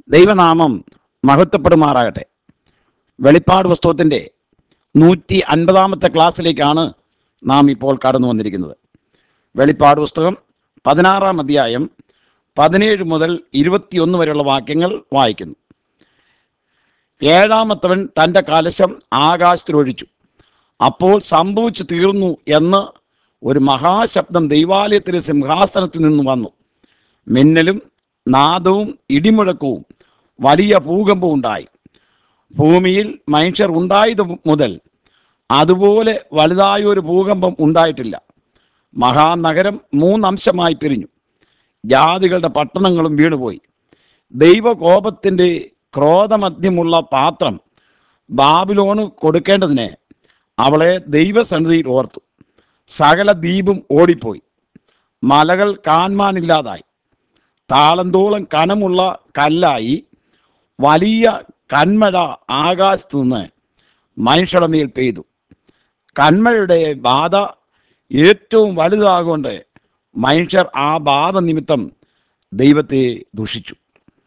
ദൈവനാമം മഹത്വപ്പെടുമാറാകട്ടെ വെളിപ്പാട് പുസ്തകത്തിൻ്റെ നൂറ്റി അൻപതാമത്തെ ക്ലാസ്സിലേക്കാണ് നാം ഇപ്പോൾ കടന്നു വന്നിരിക്കുന്നത് വെളിപ്പാട് പുസ്തകം പതിനാറാം അധ്യായം പതിനേഴ് മുതൽ ഇരുപത്തിയൊന്ന് വരെയുള്ള വാക്യങ്ങൾ വായിക്കുന്നു ഏഴാമത്തവൻ തൻ്റെ കലശം ആകാശത്തിലൊഴിച്ചു അപ്പോൾ സംഭവിച്ചു തീർന്നു എന്ന് ഒരു മഹാശബ്ദം ദൈവാലയത്തിലെ സിംഹാസനത്തിൽ നിന്ന് വന്നു മിന്നലും നാദവും ഇടിമുഴക്കവും വലിയ ഭൂകമ്പവും ഉണ്ടായി ഭൂമിയിൽ മനുഷ്യർ ഉണ്ടായത് മുതൽ അതുപോലെ വലുതായ ഒരു ഭൂകമ്പം ഉണ്ടായിട്ടില്ല മഹാനഗരം മൂന്നംശമായി പിരിഞ്ഞു ജാതികളുടെ പട്ടണങ്ങളും വീണുപോയി ദൈവകോപത്തിൻ്റെ ക്രോധമധ്യമുള്ള പാത്രം ബാബിലോണ് കൊടുക്കേണ്ടതിന് അവളെ ദൈവസന്നിധിയിൽ ഓർത്തു സകല ദ്വീപും ഓടിപ്പോയി മലകൾ കാൺമാനില്ലാതായി താളന്തോളം കനമുള്ള കല്ലായി വലിയ കന്മഴ ആകാശത്തു നിന്ന് മനുഷ്യരുടെ മേൽ പെയ്തു കന്മഴയുടെ ബാധ ഏറ്റവും വലുതാകൊണ്ട് മനുഷ്യർ ആ ബാധ നിമിത്തം ദൈവത്തെ ദുഷിച്ചു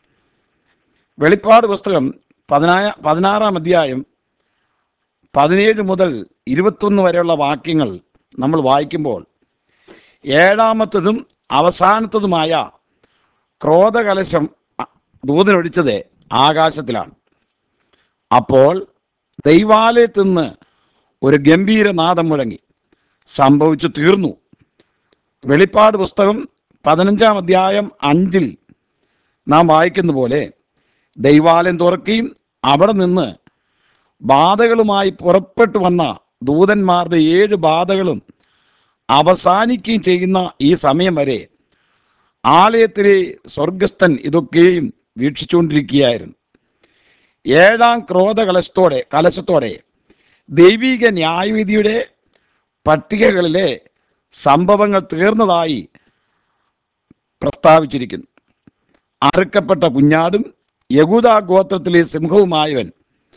വെളിപ്പാട് പുസ്തകം പതിനായ പതിനാറാം അധ്യായം പതിനേഴ് മുതൽ ഇരുപത്തൊന്ന് വരെയുള്ള വാക്യങ്ങൾ നമ്മൾ വായിക്കുമ്പോൾ ഏഴാമത്തതും അവസാനത്തതുമായ ക്രോധകലശം ദൂതനൊഴിച്ചത് ആകാശത്തിലാണ് അപ്പോൾ ദൈവാലയത്തിൽ നിന്ന് ഒരു ഗംഭീരനാദം മുഴങ്ങി സംഭവിച്ചു തീർന്നു വെളിപ്പാട് പുസ്തകം പതിനഞ്ചാം അധ്യായം അഞ്ചിൽ നാം വായിക്കുന്ന പോലെ ദൈവാലയം തുറക്കുകയും അവിടെ നിന്ന് ബാധകളുമായി പുറപ്പെട്ടു വന്ന ദൂതന്മാരുടെ ഏഴ് ബാധകളും അവസാനിക്കുകയും ചെയ്യുന്ന ഈ സമയം വരെ ആലയത്തിലെ സ്വർഗസ്ഥൻ ഇതൊക്കെയും വീക്ഷിച്ചുകൊണ്ടിരിക്കുകയായിരുന്നു ഏഴാം ക്രോധ കലശത്തോടെ കലശത്തോടെ ദൈവിക ന്യായവിധിയുടെ പട്ടികകളിലെ സംഭവങ്ങൾ തീർന്നതായി പ്രസ്താവിച്ചിരിക്കുന്നു അറുക്കപ്പെട്ട കുഞ്ഞാടും യഹൂദ ഗോത്രത്തിലെ സിംഹവുമായവൻ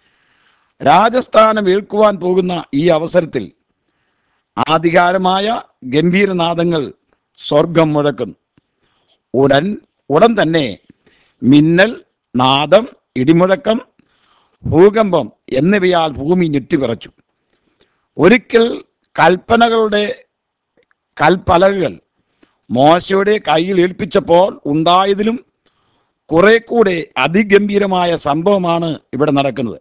രാജസ്ഥാനം ഏൽക്കുവാൻ പോകുന്ന ഈ അവസരത്തിൽ ആധികാരമായ ഗംഭീരനാദങ്ങൾ സ്വർഗം മുഴക്കുന്നു ഉടൻ ഉടൻ തന്നെ മിന്നൽ നാദം ഇടിമുഴക്കം ഭൂകമ്പം എന്നിവയാൽ ഭൂമി ഞെട്ടിവിറച്ചു ഒരിക്കൽ കൽപ്പനകളുടെ കൽപ്പലകൾ മോശയുടെ കയ്യിൽ ഏൽപ്പിച്ചപ്പോൾ ഉണ്ടായതിലും കുറെ കൂടെ അതിഗംഭീരമായ സംഭവമാണ് ഇവിടെ നടക്കുന്നത്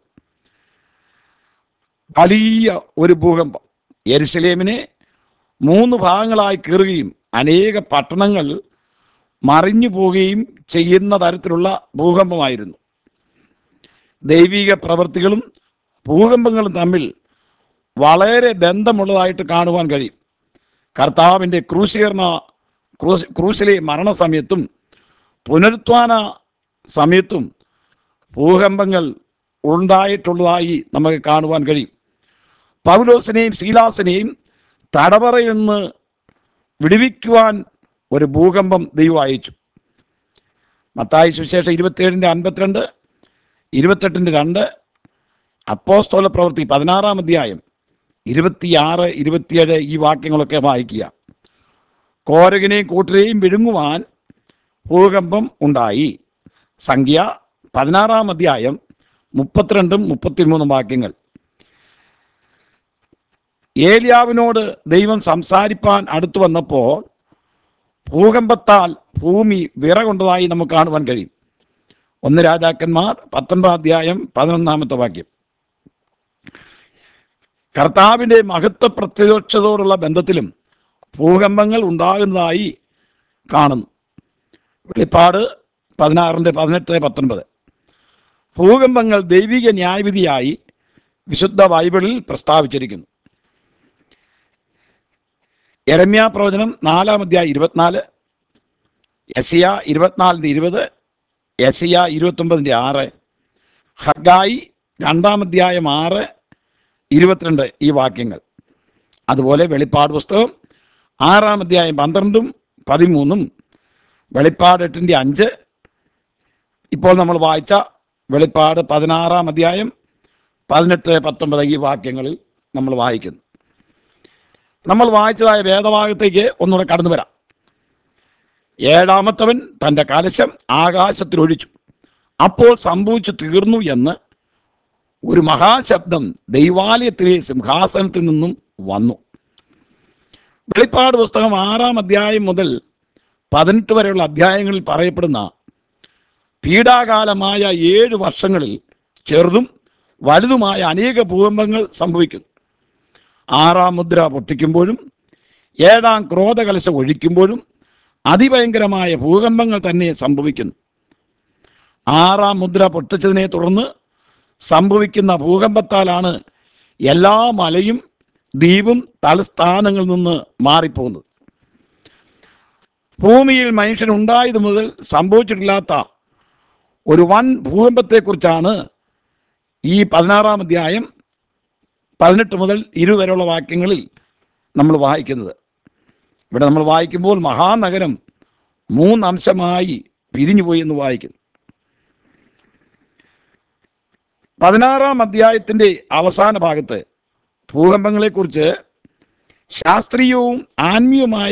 വലിയ ഒരു ഭൂകമ്പം യെരുസലേമിനെ മൂന്ന് ഭാഗങ്ങളായി കീറുകയും അനേക പട്ടണങ്ങൾ മറിഞ്ഞു പോവുകയും ചെയ്യുന്ന തരത്തിലുള്ള ഭൂകമ്പമായിരുന്നു ദൈവിക പ്രവൃത്തികളും ഭൂകമ്പങ്ങളും തമ്മിൽ വളരെ ബന്ധമുള്ളതായിട്ട് കാണുവാൻ കഴിയും കർത്താവിൻ്റെ ക്രൂശീകരണ ക്രൂശ് ക്രൂശിലെ മരണസമയത്തും പുനരുത്ഥാന സമയത്തും ഭൂകമ്പങ്ങൾ ഉണ്ടായിട്ടുള്ളതായി നമുക്ക് കാണുവാൻ കഴിയും പൗലോസിനെയും ശീലാസിനെയും തടവറയിൽ നിന്ന് വിടുവിക്കുവാൻ ഒരു ഭൂകമ്പം ദൈവം അയച്ചു മത്തായി സുവിശേഷം ഇരുപത്തിയേഴിൻ്റെ അൻപത്തിരണ്ട് ഇരുപത്തെട്ടിൻ്റെ രണ്ട് അപ്പോസ്തോല പ്രവൃത്തി പതിനാറാം അധ്യായം ഇരുപത്തിയാറ് ഇരുപത്തിയേഴ് ഈ വാക്യങ്ങളൊക്കെ വായിക്കുക കോരകിനെയും കൂട്ടരെയും വിഴുങ്ങുവാൻ ഭൂകമ്പം ഉണ്ടായി സംഖ്യ പതിനാറാം അധ്യായം മുപ്പത്തിരണ്ടും മുപ്പത്തിമൂന്നും വാക്യങ്ങൾ ഏലിയാവിനോട് ദൈവം സംസാരിപ്പാൻ അടുത്തു വന്നപ്പോൾ ഭൂകമ്പത്താൽ ഭൂമി വിറകൊണ്ടതായി നമുക്ക് കാണുവാൻ കഴിയും ഒന്ന് രാജാക്കന്മാർ പത്തൊൻപതാം അധ്യായം പതിനൊന്നാമത്തെ വാക്യം കർത്താവിൻ്റെ മഹത്വ പ്രത്യക്ഷതയോടുള്ള ബന്ധത്തിലും ഭൂകമ്പങ്ങൾ ഉണ്ടാകുന്നതായി കാണുന്നു വെളിപ്പാട് പതിനാറിൻ്റെ പതിനെട്ട് പത്തൊൻപത് ഭൂകമ്പങ്ങൾ ദൈവിക ന്യായവിധിയായി വിശുദ്ധ ബൈബിളിൽ പ്രസ്താവിച്ചിരിക്കുന്നു എരമ്യ പ്രവചനം നാലാം അധ്യായം ഇരുപത്തിനാല് എസിയ ഇരുപത്തിനാലിൻ്റെ ഇരുപത് എസിയ ഇരുപത്തൊമ്പതിൻ്റെ ആറ് ഹഗായി രണ്ടാം അധ്യായം ആറ് ഇരുപത്തിരണ്ട് ഈ വാക്യങ്ങൾ അതുപോലെ വെളിപ്പാട് പുസ്തകം ആറാം അധ്യായം പന്ത്രണ്ടും പതിമൂന്നും വെളിപ്പാട് എട്ടിൻ്റെ അഞ്ച് ഇപ്പോൾ നമ്മൾ വായിച്ച വെളിപ്പാട് പതിനാറാം അധ്യായം പതിനെട്ട് പത്തൊമ്പത് ഈ വാക്യങ്ങളിൽ നമ്മൾ വായിക്കുന്നു നമ്മൾ വായിച്ചതായ വേദഭാഗത്തേക്ക് ഒന്നുകൂടെ കടന്നു വരാം ഏഴാമത്തവൻ തൻ്റെ കലശം ആകാശത്തിൽ ഒഴിച്ചു അപ്പോൾ സംഭവിച്ചു തീർന്നു എന്ന് ഒരു മഹാശബ്ദം ദൈവാലയത്തിലെ സിംഹാസനത്തിൽ നിന്നും വന്നു വെളിപ്പാട് പുസ്തകം ആറാം അധ്യായം മുതൽ പതിനെട്ട് വരെയുള്ള അധ്യായങ്ങളിൽ പറയപ്പെടുന്ന പീഡാകാലമായ ഏഴ് വർഷങ്ങളിൽ ചെറുതും വലുതുമായ അനേക ഭൂകമ്പങ്ങൾ സംഭവിക്കുന്നു ആറാം മുദ്ര പൊട്ടിക്കുമ്പോഴും ഏഴാം ക്രോധകലശം ഒഴിക്കുമ്പോഴും അതിഭയങ്കരമായ ഭൂകമ്പങ്ങൾ തന്നെ സംഭവിക്കുന്നു ആറാം മുദ്ര പൊട്ടിച്ചതിനെ തുടർന്ന് സംഭവിക്കുന്ന ഭൂകമ്പത്താലാണ് എല്ലാ മലയും ദ്വീപും തലസ്ഥാനങ്ങളിൽ നിന്ന് മാറിപ്പോകുന്നത് ഭൂമിയിൽ മനുഷ്യൻ ഉണ്ടായത് മുതൽ സംഭവിച്ചിട്ടില്ലാത്ത ഒരു വൻ ഭൂകമ്പത്തെക്കുറിച്ചാണ് ഈ പതിനാറാം അധ്യായം പതിനെട്ട് മുതൽ ഇരുപത് വരെയുള്ള വാക്യങ്ങളിൽ നമ്മൾ വായിക്കുന്നത് ഇവിടെ നമ്മൾ വായിക്കുമ്പോൾ മഹാനഗരം മൂന്നംശമായി പിരിഞ്ഞുപോയി എന്ന് വായിക്കുന്നു പതിനാറാം അധ്യായത്തിൻ്റെ അവസാന ഭാഗത്ത് ഭൂകമ്പങ്ങളെക്കുറിച്ച് ശാസ്ത്രീയവും ആത്മീയവുമായ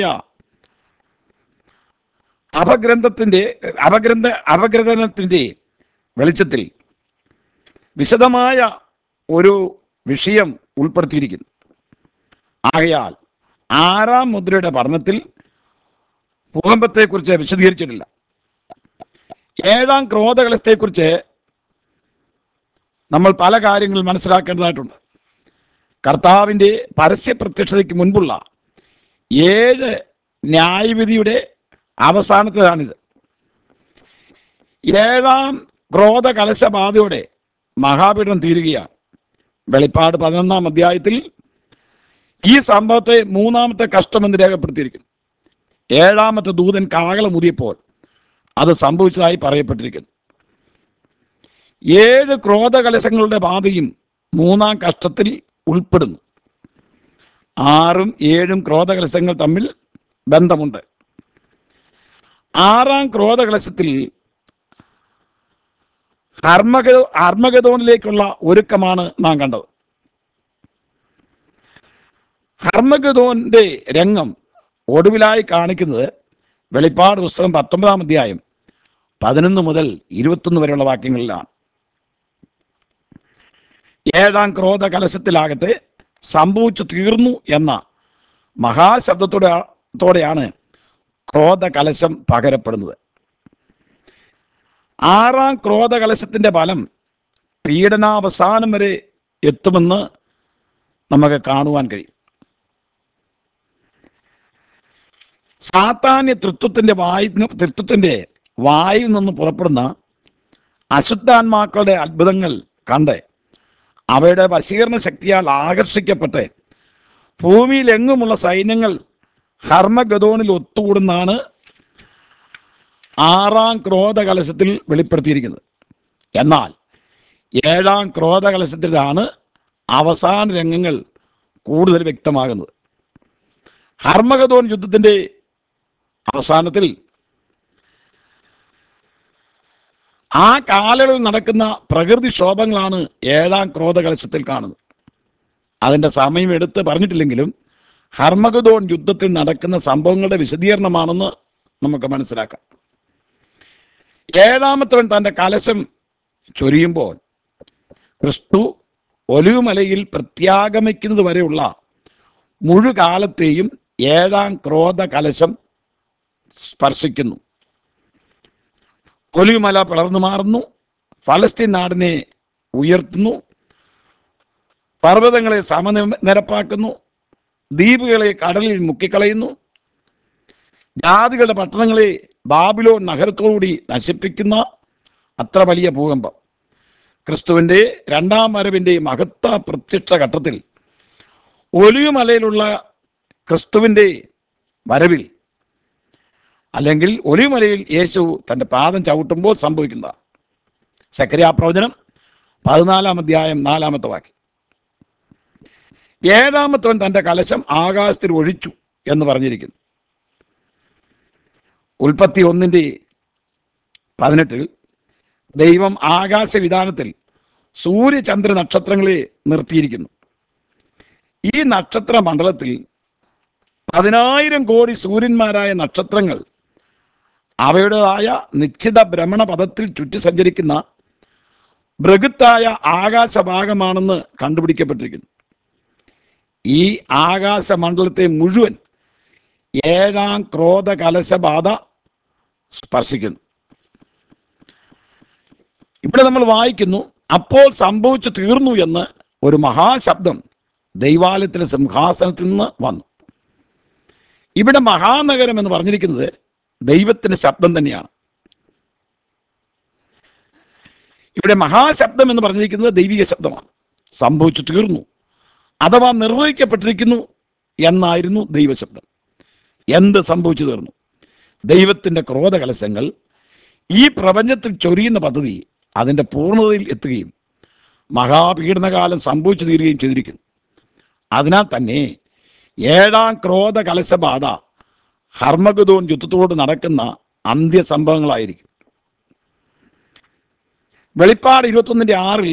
അപഗ്രന്ഥത്തിൻ്റെ അപഗ്രന്ഥ അപഗ്രഥനത്തിൻ്റെ വെളിച്ചത്തിൽ വിശദമായ ഒരു വിഷയം ഉൾപ്പെടുത്തിയിരിക്കുന്നു ആകയാൽ ആറാം മുദ്രയുടെ പഠനത്തിൽ ഭൂകമ്പത്തെക്കുറിച്ച് വിശദീകരിച്ചിട്ടില്ല ഏഴാം ക്രോധകലശത്തെക്കുറിച്ച് നമ്മൾ പല കാര്യങ്ങൾ മനസ്സിലാക്കേണ്ടതായിട്ടുണ്ട് കർത്താവിൻ്റെ പരസ്യ പ്രത്യക്ഷതയ്ക്ക് മുൻപുള്ള ഏഴ് ന്യായവിധിയുടെ അവസാനത്തേതാണിത് ഏഴാം ക്രോധ കലശബാധയോടെ മഹാപീഠം തീരുകയാണ് വെളിപ്പാട് പതിനൊന്നാം അധ്യായത്തിൽ ഈ സംഭവത്തെ മൂന്നാമത്തെ കഷ്ടമെന്ന് രേഖപ്പെടുത്തിയിരിക്കുന്നു ഏഴാമത്തെ ദൂതൻ കാകളം മുതിയപ്പോൾ അത് സംഭവിച്ചതായി പറയപ്പെട്ടിരിക്കുന്നു ഏഴ് ക്രോധകലശങ്ങളുടെ ബാധയും മൂന്നാം കഷ്ടത്തിൽ ഉൾപ്പെടുന്നു ആറും ഏഴും ക്രോധകലശങ്ങൾ തമ്മിൽ ബന്ധമുണ്ട് ആറാം ക്രോധകലശത്തിൽ ഹർമഗ ഹർമഗതോനിലേക്കുള്ള ഒരുക്കമാണ് നാം കണ്ടത് ഹർമഗതോന്റെ രംഗം ഒടുവിലായി കാണിക്കുന്നത് വെളിപ്പാട് പുസ്തകം പത്തൊമ്പതാം അധ്യായം പതിനൊന്ന് മുതൽ ഇരുപത്തൊന്ന് വരെയുള്ള വാക്യങ്ങളിലാണ് ഏഴാം ക്രോധ കലശത്തിലാകട്ടെ സംഭവിച്ചു തീർന്നു എന്ന മഹാശബ്ദത്തോടെ ത്തോടെയാണ് ക്രോധ കലശം പകരപ്പെടുന്നത് ആറാം ക്രോധ കലശത്തിന്റെ ഫലം പീഡനാവസാനം വരെ എത്തുമെന്ന് നമുക്ക് കാണുവാൻ കഴിയും സാത്താന്യ തൃത്വത്തിന്റെ വായു തൃത്വത്തിന്റെ വായിൽ നിന്ന് പുറപ്പെടുന്ന അശുദ്ധാത്മാക്കളുടെ അത്ഭുതങ്ങൾ കണ്ട് അവയുടെ വശീകരണ ശക്തിയാൽ ആകർഷിക്കപ്പെട്ട് ഭൂമിയിൽ എങ്ങുമുള്ള സൈന്യങ്ങൾ ഹർമഗതോണിൽ ഒത്തുകൂടുന്നാണ് ആറാം ക്രോധ കലശത്തിൽ വെളിപ്പെടുത്തിയിരിക്കുന്നത് എന്നാൽ ഏഴാം ക്രോധ കലശത്തിലാണ് അവസാന രംഗങ്ങൾ കൂടുതൽ വ്യക്തമാകുന്നത് ഹർമഗതോൻ യുദ്ധത്തിന്റെ അവസാനത്തിൽ ആ കാലയളവിൽ നടക്കുന്ന പ്രകൃതിക്ഷോഭങ്ങളാണ് ഏഴാം ക്രോധ കലശത്തിൽ കാണുന്നത് അതിൻ്റെ സമയം എടുത്ത് പറഞ്ഞിട്ടില്ലെങ്കിലും ഹർമഗതോൺ യുദ്ധത്തിൽ നടക്കുന്ന സംഭവങ്ങളുടെ വിശദീകരണമാണെന്ന് നമുക്ക് മനസ്സിലാക്കാം ഏഴാമത്തവൻ തൻ്റെ കലശം ചൊരിയുമ്പോൾ ക്രിസ്തു ഒലിവുമലയിൽ പ്രത്യാഗമിക്കുന്നത് വരെയുള്ള മുഴുകാലത്തെയും ഏഴാം ക്രോധ കലശം സ്പർശിക്കുന്നു ഒലിവുമല പിളർന്നു മാറുന്നു ഫലസ്തീൻ നാടിനെ ഉയർത്തുന്നു പർവ്വതങ്ങളെ സമനിരപ്പാക്കുന്നു ദ്വീപുകളെ കടലിൽ മുക്കിക്കളയുന്നു ജാതികളുടെ പട്ടണങ്ങളെ ബാബിലോൺ നഗരത്തോടുകൂടി നശിപ്പിക്കുന്ന അത്ര വലിയ ഭൂകമ്പം ക്രിസ്തുവിൻ്റെ രണ്ടാം വരവിൻ്റെ മഹത്വ പ്രത്യക്ഷ ഘട്ടത്തിൽ ഒലിവുമലയിലുള്ള ക്രിസ്തുവിൻ്റെ വരവിൽ അല്ലെങ്കിൽ ഒലിവുമലയിൽ യേശു തൻ്റെ പാദം ചവിട്ടുമ്പോൾ സംഭവിക്കുന്ന സക്രിയ പ്രവചനം പതിനാലാം അധ്യായം നാലാമത്തെ വാക്യം ഏഴാമത്തവൻ തൻ്റെ കലശം ആകാശത്തിൽ ഒഴിച്ചു എന്ന് പറഞ്ഞിരിക്കുന്നു ഉൽപ്പത്തി ഒന്നിൻ്റെ പതിനെട്ടിൽ ദൈവം ആകാശവിധാനത്തിൽ സൂര്യചന്ദ്ര നക്ഷത്രങ്ങളെ നിർത്തിയിരിക്കുന്നു ഈ നക്ഷത്ര മണ്ഡലത്തിൽ പതിനായിരം കോടി സൂര്യന്മാരായ നക്ഷത്രങ്ങൾ അവയുടേതായ നിശ്ചിത ഭ്രമണപഥത്തിൽ ചുറ്റി സഞ്ചരിക്കുന്ന ബൃഹത്തായ ആകാശഭാഗമാണെന്ന് കണ്ടുപിടിക്കപ്പെട്ടിരിക്കുന്നു ഈ ആകാശമണ്ഡലത്തെ മുഴുവൻ ഏഴാം ക്രോധ കലശബാധ സ്പർശിക്കുന്നു ഇവിടെ നമ്മൾ വായിക്കുന്നു അപ്പോൾ സംഭവിച്ചു തീർന്നു എന്ന് ഒരു മഹാശബ്ദം ദൈവാലയത്തിലെ സിംഹാസനത്തിൽ നിന്ന് വന്നു ഇവിടെ മഹാനഗരം എന്ന് പറഞ്ഞിരിക്കുന്നത് ദൈവത്തിന്റെ ശബ്ദം തന്നെയാണ് ഇവിടെ മഹാശബ്ദം എന്ന് പറഞ്ഞിരിക്കുന്നത് ദൈവിക ശബ്ദമാണ് സംഭവിച്ചു തീർന്നു അഥവാ നിർവഹിക്കപ്പെട്ടിരിക്കുന്നു എന്നായിരുന്നു ദൈവശബ്ദം എന്ത് സംഭവിച്ചു തീർന്നു ദൈവത്തിന്റെ ക്രോധകലശങ്ങൾ ഈ പ്രപഞ്ചത്തിൽ ചൊരിയുന്ന പദ്ധതി അതിന്റെ പൂർണ്ണതയിൽ എത്തുകയും മഹാപീഡനകാലം സംഭവിച്ചു തീരുകയും ചെയ്തിരിക്കുന്നു അതിനാൽ തന്നെ ഏഴാം ക്രോധ കലശബാധ ഹർമഗതോൻ യുദ്ധത്തോട് നടക്കുന്ന അന്ത്യസംഭവങ്ങളായിരിക്കും വെളിപ്പാട് ഇരുപത്തൊന്നിന്റെ ആറിൽ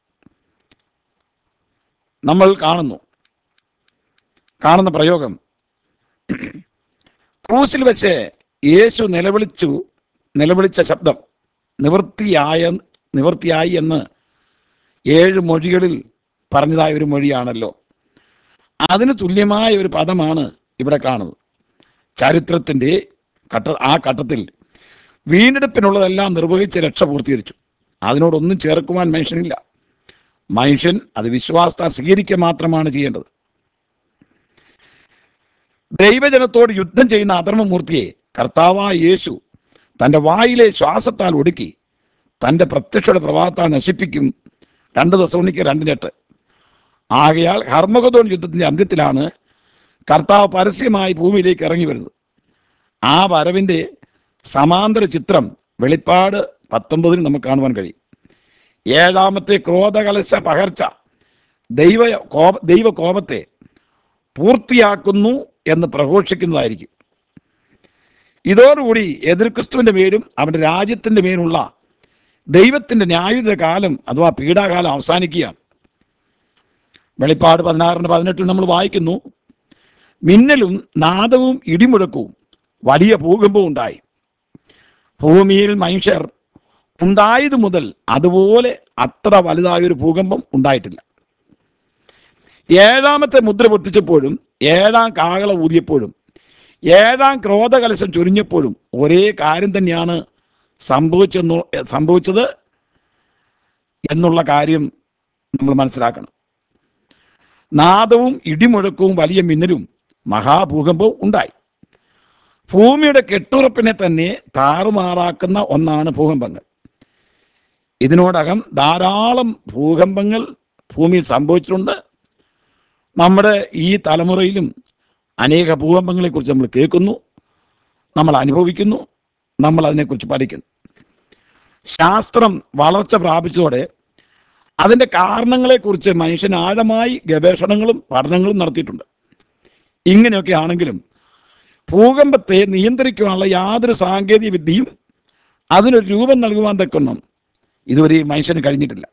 നമ്മൾ കാണുന്നു കാണുന്ന പ്രയോഗം ക്രൂസിൽ വെച്ച് യേശു നിലവിളിച്ചു നിലവിളിച്ച ശബ്ദം നിവൃത്തിയായ നിവൃത്തിയായി എന്ന് ഏഴ് മൊഴികളിൽ പറഞ്ഞതായ ഒരു മൊഴിയാണല്ലോ അതിന് തുല്യമായ ഒരു പദമാണ് ഇവിടെ കാണുന്നത് ചരിത്രത്തിൻ്റെ ഘട്ട ആ ഘട്ടത്തിൽ വീണ്ടെടുപ്പിനുള്ളതെല്ലാം നിർവഹിച്ച് രക്ഷ പൂർത്തീകരിച്ചു അതിനോടൊന്നും ചേർക്കുവാൻ മനുഷ്യനില്ല മനുഷ്യൻ അത് വിശ്വാസത്താൽ സ്വീകരിക്കുക മാത്രമാണ് ചെയ്യേണ്ടത് ദൈവജനത്തോട് യുദ്ധം ചെയ്യുന്ന അധർമ്മമൂർത്തിയെ കർത്താവായ യേശു തൻ്റെ വായിലെ ശ്വാസത്താൽ ഒടുക്കി തൻ്റെ പ്രത്യക്ഷയുടെ പ്രഭാവത്താൽ നശിപ്പിക്കും രണ്ട് ദിവസമണിക്ക് രണ്ടിനെട്ട് ആകയാൽ ഹർമഗതോൺ യുദ്ധത്തിൻ്റെ അന്ത്യത്തിലാണ് കർത്താവ് പരസ്യമായി ഭൂമിയിലേക്ക് ഇറങ്ങി വരുന്നത് ആ വരവിൻ്റെ സമാന്തര ചിത്രം വെളിപ്പാട് പത്തൊമ്പതിന് നമുക്ക് കാണുവാൻ കഴിയും ഏഴാമത്തെ ക്രോധകലശ പകർച്ച ദൈവ കോപ ദൈവ കോപത്തെ പൂർത്തിയാക്കുന്നു എന്ന് പ്രഘോഷിക്കുന്നതായിരിക്കും ഇതോടുകൂടി എതിർ ക്രിസ്തുവിൻ്റെ മേലും അവൻ്റെ രാജ്യത്തിൻ്റെ മേലുള്ള ദൈവത്തിൻ്റെ ന്യായുധ കാലം അഥവാ പീഡാകാലം അവസാനിക്കുകയാണ് വെളിപ്പാട് പതിനാറിന് പതിനെട്ടിൽ നമ്മൾ വായിക്കുന്നു മിന്നലും നാദവും ഇടിമുഴക്കവും വലിയ ഭൂകമ്പവും ഉണ്ടായി ഭൂമിയിൽ മനുഷ്യർ ഉണ്ടായത് മുതൽ അതുപോലെ അത്ര വലുതായൊരു ഭൂകമ്പം ഉണ്ടായിട്ടില്ല ഏഴാമത്തെ മുദ്ര പൊട്ടിച്ചപ്പോഴും ഏഴാം കാകള ഊതിയപ്പോഴും ഏഴാം ക്രോധകലശം ചൊരിഞ്ഞപ്പോഴും ഒരേ കാര്യം തന്നെയാണ് സംഭവിച്ചെന്നു സംഭവിച്ചത് എന്നുള്ള കാര്യം നമ്മൾ മനസ്സിലാക്കണം നാദവും ഇടിമുഴക്കവും വലിയ മിന്നലും മഹാഭൂകമ്പവും ഉണ്ടായി ഭൂമിയുടെ കെട്ടുറപ്പിനെ തന്നെ താറുമാറാക്കുന്ന ഒന്നാണ് ഭൂകമ്പങ്ങൾ ഇതിനോടകം ധാരാളം ഭൂകമ്പങ്ങൾ ഭൂമിയിൽ സംഭവിച്ചിട്ടുണ്ട് നമ്മുടെ ഈ തലമുറയിലും അനേക ഭൂകമ്പങ്ങളെക്കുറിച്ച് നമ്മൾ കേൾക്കുന്നു നമ്മൾ അനുഭവിക്കുന്നു നമ്മൾ അതിനെക്കുറിച്ച് പഠിക്കുന്നു ശാസ്ത്രം വളർച്ച പ്രാപിച്ചതോടെ അതിൻ്റെ കാരണങ്ങളെക്കുറിച്ച് മനുഷ്യൻ ആഴമായി ഗവേഷണങ്ങളും പഠനങ്ങളും നടത്തിയിട്ടുണ്ട് ഇങ്ങനെയൊക്കെ ആണെങ്കിലും ഭൂകമ്പത്തെ നിയന്ത്രിക്കുവാനുള്ള യാതൊരു സാങ്കേതിക വിദ്യയും അതിനൊരു രൂപം നൽകുവാൻ തക്കൊന്നും ഇതുവരെ മനുഷ്യന് കഴിഞ്ഞിട്ടില്ല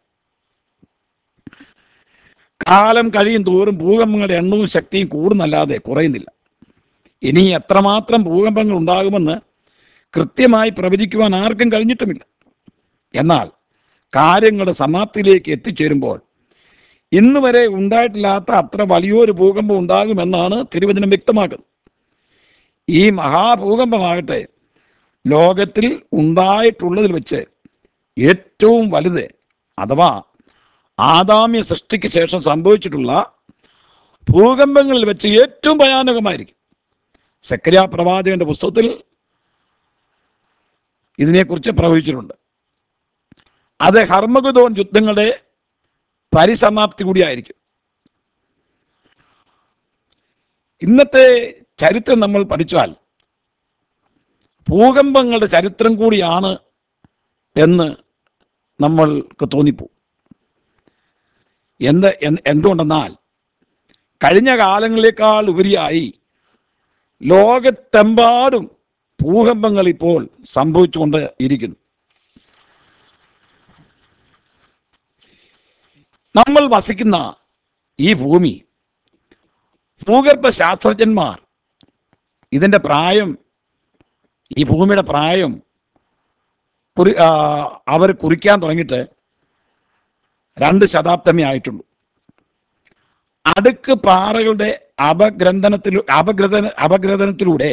കാലം കഴിയും തോറും ഭൂകമ്പങ്ങളുടെ എണ്ണവും ശക്തിയും കൂടുന്നല്ലാതെ കുറയുന്നില്ല ഇനി എത്രമാത്രം ഭൂകമ്പങ്ങൾ ഉണ്ടാകുമെന്ന് കൃത്യമായി പ്രവചിക്കുവാൻ ആർക്കും കഴിഞ്ഞിട്ടുമില്ല എന്നാൽ കാര്യങ്ങളുടെ സമാപ്തിയിലേക്ക് എത്തിച്ചേരുമ്പോൾ ഇന്ന് വരെ ഉണ്ടായിട്ടില്ലാത്ത അത്ര വലിയൊരു ഭൂകമ്പം ഉണ്ടാകുമെന്നാണ് തിരുവചനം വ്യക്തമാക്കുന്നത് ഈ മഹാഭൂകമ്പമാകട്ടെ ലോകത്തിൽ ഉണ്ടായിട്ടുള്ളതിൽ വെച്ച് ഏറ്റവും വലുത് അഥവാ ആദാമ്യ സൃഷ്ടിക്ക് ശേഷം സംഭവിച്ചിട്ടുള്ള ഭൂകമ്പങ്ങളിൽ വെച്ച് ഏറ്റവും ഭയാനകമായിരിക്കും സക്രിയ പ്രവാചകന്റെ പുസ്തകത്തിൽ ഇതിനെക്കുറിച്ച് പ്രവചിച്ചിട്ടുണ്ട് അത് ഹർമഗുദോൻ യുദ്ധങ്ങളുടെ പരിസമാപ്തി കൂടിയായിരിക്കും ഇന്നത്തെ ചരിത്രം നമ്മൾ പഠിച്ചാൽ ഭൂകമ്പങ്ങളുടെ ചരിത്രം കൂടിയാണ് എന്ന് നമ്മൾക്ക് തോന്നിപ്പോവും എന്ത് എന്ത് എന്തുകൊണ്ടെന്നാൽ കഴിഞ്ഞ കാലങ്ങളേക്കാൾ ഉപരിയായി ലോകത്തെമ്പാടും ഭൂകമ്പങ്ങൾ ഇപ്പോൾ സംഭവിച്ചുകൊണ്ട് ഇരിക്കുന്നു നമ്മൾ വസിക്കുന്ന ഈ ഭൂമി ഭൂഗർഭ ശാസ്ത്രജ്ഞന്മാർ ഇതിൻ്റെ പ്രായം ഈ ഭൂമിയുടെ പ്രായം കുറി ആ, അവർ കുറിക്കാൻ തുടങ്ങിയിട്ട് രണ്ട് ശതാബ്ദമേ ആയിട്ടുള്ളൂ അടുക്ക് പാറകളുടെ അപഗ്രന്ഥനത്തിൽ അപഗ്രഥന അപഗ്രഥനത്തിലൂടെ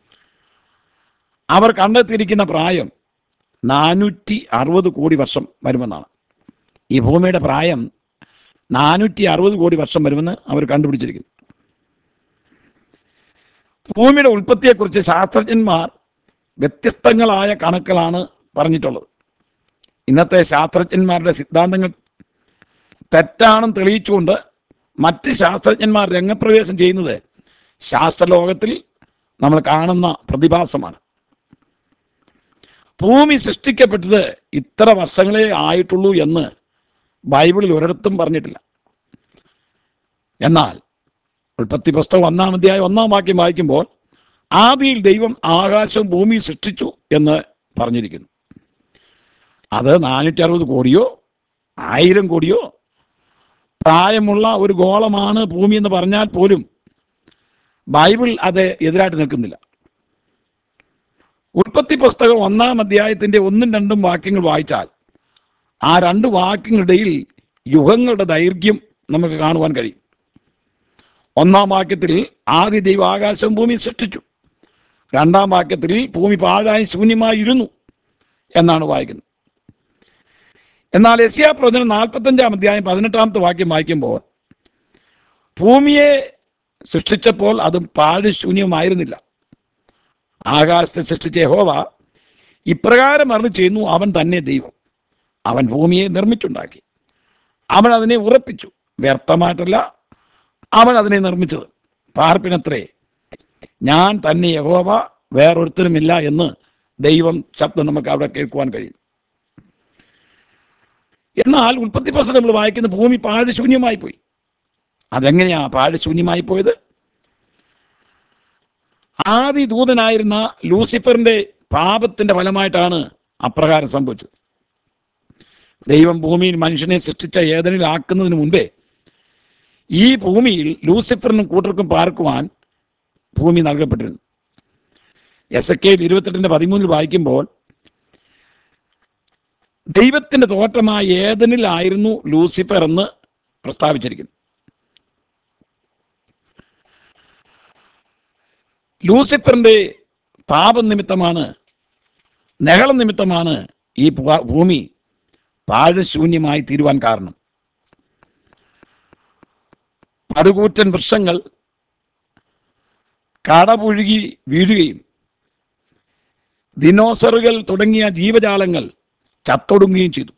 അവർ കണ്ടെത്തിയിരിക്കുന്ന പ്രായം നാനൂറ്റി അറുപത് കോടി വർഷം വരുമെന്നാണ് ഈ ഭൂമിയുടെ പ്രായം നാനൂറ്റി അറുപത് കോടി വർഷം വരുമെന്ന് അവർ കണ്ടുപിടിച്ചിരിക്കുന്നു ഭൂമിയുടെ ഉൽപ്പത്തിയെക്കുറിച്ച് ശാസ്ത്രജ്ഞന്മാർ വ്യത്യസ്തങ്ങളായ കണക്കുകളാണ് പറഞ്ഞിട്ടുള്ളത് ഇന്നത്തെ ശാസ്ത്രജ്ഞന്മാരുടെ സിദ്ധാന്തങ്ങൾ തെറ്റാണെന്ന് തെളിയിച്ചുകൊണ്ട് മറ്റ് ശാസ്ത്രജ്ഞന്മാർ രംഗപ്രവേശം ചെയ്യുന്നത് ശാസ്ത്രലോകത്തിൽ നമ്മൾ കാണുന്ന പ്രതിഭാസമാണ് ഭൂമി സൃഷ്ടിക്കപ്പെട്ടത് ഇത്ര വർഷങ്ങളെ ആയിട്ടുള്ളൂ എന്ന് ബൈബിളിൽ ഒരിടത്തും പറഞ്ഞിട്ടില്ല എന്നാൽ ഉൽപ്പത്തി പുസ്തകം ഒന്നാം അധ്യായം ഒന്നാം വാക്യം വായിക്കുമ്പോൾ ആദിയിൽ ദൈവം ആകാശവും ഭൂമിയും സൃഷ്ടിച്ചു എന്ന് പറഞ്ഞിരിക്കുന്നു അത് നാനൂറ്റി അറുപത് കോടിയോ ആയിരം കോടിയോ പ്രായമുള്ള ഒരു ഗോളമാണ് ഭൂമി എന്ന് പറഞ്ഞാൽ പോലും ബൈബിൾ അത് എതിരായിട്ട് നിൽക്കുന്നില്ല ഉൽപ്പത്തി പുസ്തകം ഒന്നാം അധ്യായത്തിന്റെ ഒന്നും രണ്ടും വാക്യങ്ങൾ വായിച്ചാൽ ആ രണ്ട് വാക്യങ്ങളുടെയിൽ യുഗങ്ങളുടെ ദൈർഘ്യം നമുക്ക് കാണുവാൻ കഴിയും ഒന്നാം വാക്യത്തിൽ ആദ്യ ദൈവം ആകാശവും ഭൂമി സൃഷ്ടിച്ചു രണ്ടാം വാക്യത്തിൽ ഭൂമി പാഴായി ശൂന്യമായി ഇരുന്നു എന്നാണ് വായിക്കുന്നത് എന്നാൽ എസിയാ പ്രവചനം നാൽപ്പത്തഞ്ചാം അധ്യായം പതിനെട്ടാമത്തെ വാക്യം വായിക്കുമ്പോൾ ഭൂമിയെ സൃഷ്ടിച്ചപ്പോൾ അതും പാഴ് ശൂന്യമായിരുന്നില്ല ആകാശത്തെ സൃഷ്ടിച്ച യഹോവ ഇപ്രകാരം അറിഞ്ഞു ചെയ്യുന്നു അവൻ തന്നെ ദൈവം അവൻ ഭൂമിയെ നിർമ്മിച്ചുണ്ടാക്കി അവൻ അതിനെ ഉറപ്പിച്ചു വ്യർത്ഥമായിട്ടല്ല അവൻ അതിനെ നിർമ്മിച്ചത് പാർപ്പിനത്രേ ഞാൻ തന്നെ യഹോവ വേറൊരുത്തരുമില്ല എന്ന് ദൈവം ശബ്ദം നമുക്ക് അവിടെ കേൾക്കുവാൻ കഴിയും എന്നാൽ ഉൽപ്പത്തി പുസ്തകം നമ്മൾ വായിക്കുന്ന ഭൂമി പാഴ് ശൂന്യമായി പോയി അതെങ്ങനെയാ പാഴ് ശൂന്യമായി പോയത് ആദി ദൂതനായിരുന്ന ലൂസിഫറിന്റെ പാപത്തിന്റെ ഫലമായിട്ടാണ് അപ്രകാരം സംഭവിച്ചത് ദൈവം ഭൂമിയിൽ മനുഷ്യനെ സൃഷ്ടിച്ച ഏതനിലാക്കുന്നതിന് മുമ്പേ ഈ ഭൂമിയിൽ ലൂസിഫറിനും കൂട്ടർക്കും പാർക്കുവാൻ ഭൂമി നൽകപ്പെട്ടിരുന്നു എസ് എ കെ ഇരുപത്തെട്ടിന്റെ പതിമൂന്നിൽ വായിക്കുമ്പോൾ ദൈവത്തിന്റെ തോട്ടമായ ഏതനിലായിരുന്നു ലൂസിഫർ എന്ന് പ്രസ്താവിച്ചിരിക്കുന്നു ലൂസിഫറിന്റെ പാപം നിമിത്തമാണ് നെഹളം നിമിത്തമാണ് ഈ ഭൂ- ഭൂമി പാഴശൂന്യമായി തീരുവാൻ കാരണം പടുകൂറ്റൻ വൃക്ഷങ്ങൾ കടപുഴുകി വീഴുകയും ദിനോസറുകൾ തുടങ്ങിയ ജീവജാലങ്ങൾ ചത്തൊടുങ്ങുകയും ചെയ്തു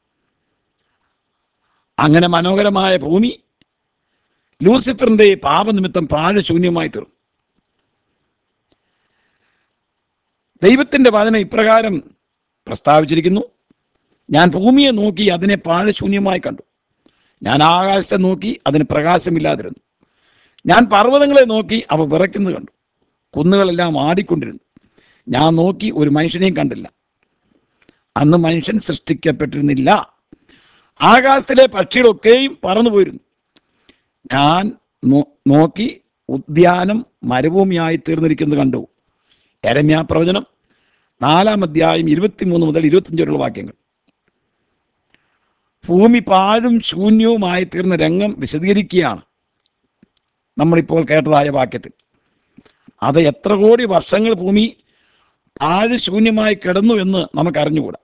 അങ്ങനെ മനോഹരമായ ഭൂമി ലൂസിഫറിന്റെ പാപനിമിത്തം പാഴശൂന്യമായി തീർന്നു ദൈവത്തിന്റെ വചനം ഇപ്രകാരം പ്രസ്താവിച്ചിരിക്കുന്നു ഞാൻ ഭൂമിയെ നോക്കി അതിനെ പാഴശൂന്യമായി കണ്ടു ഞാൻ ആകാശത്തെ നോക്കി അതിന് പ്രകാശമില്ലാതിരുന്നു ഞാൻ പർവ്വതങ്ങളെ നോക്കി അവ വിറയ്ക്കുന്നത് കണ്ടു കുന്നുകളെല്ലാം ആടിക്കൊണ്ടിരുന്നു ഞാൻ നോക്കി ഒരു മനുഷ്യനെയും കണ്ടില്ല അന്ന് മനുഷ്യൻ സൃഷ്ടിക്കപ്പെട്ടിരുന്നില്ല ആകാശത്തിലെ പക്ഷികളൊക്കെയും പറന്നു പോയിരുന്നു ഞാൻ നോ- നോക്കി ഉദ്യാനം മരുഭൂമിയായി തീർന്നിരിക്കുന്നത് കണ്ടു എരമ്യാ പ്രവചനം നാലാം അധ്യായം ഇരുപത്തിമൂന്ന് മുതൽ ഇരുപത്തിയഞ്ച് വരെയുള്ള വാക്യങ്ങൾ ഭൂമി പാഴും ശൂന്യവുമായി തീർന്ന രംഗം വിശദീകരിക്കുകയാണ് നമ്മളിപ്പോൾ കേട്ടതായ വാക്യത്തിൽ അത് എത്ര കോടി വർഷങ്ങൾ ഭൂമി പാഴ് ശൂന്യമായി കിടന്നു എന്ന് നമുക്ക് അറിഞ്ഞുകൂടാ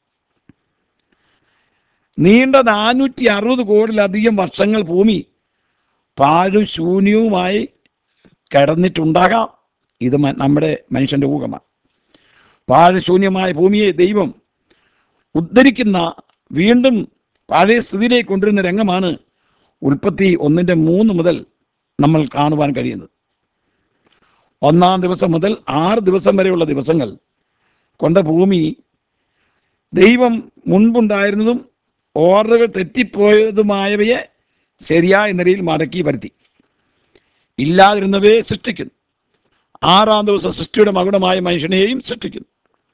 നീണ്ട നാനൂറ്റി അറുപത് കോടിലധികം വർഷങ്ങൾ ഭൂമി പാഴും ശൂന്യവുമായി കിടന്നിട്ടുണ്ടാകാം ഇത് മ- നമ്മുടെ മനുഷ്യന്റെ ഊഹമാണ് പാഴ് ശൂന്യമായ ഭൂമിയെ ദൈവം ഉദ്ധരിക്കുന്ന വീണ്ടും പഴയ സ്ഥിതിയിലേക്ക് കൊണ്ടുവരുന്ന രംഗമാണ് ഉൽപ്പത്തി ഒന്നിൻ്റെ മൂന്ന് മുതൽ നമ്മൾ കാണുവാൻ കഴിയുന്നത് ഒന്നാം ദിവസം മുതൽ ആറ് ദിവസം വരെയുള്ള ദിവസങ്ങൾ കൊണ്ട ഭൂമി ദൈവം മുൻപുണ്ടായിരുന്നതും ഓർഡറുകൾ തെറ്റിപ്പോയതുമായവയെ ശരിയായ നിലയിൽ മടക്കി വരുത്തി ഇല്ലാതിരുന്നവയെ സൃഷ്ടിക്കുന്നു ആറാം ദിവസം സൃഷ്ടിയുടെ മകുടമായ മനുഷ്യനെയും സൃഷ്ടിക്കുന്നു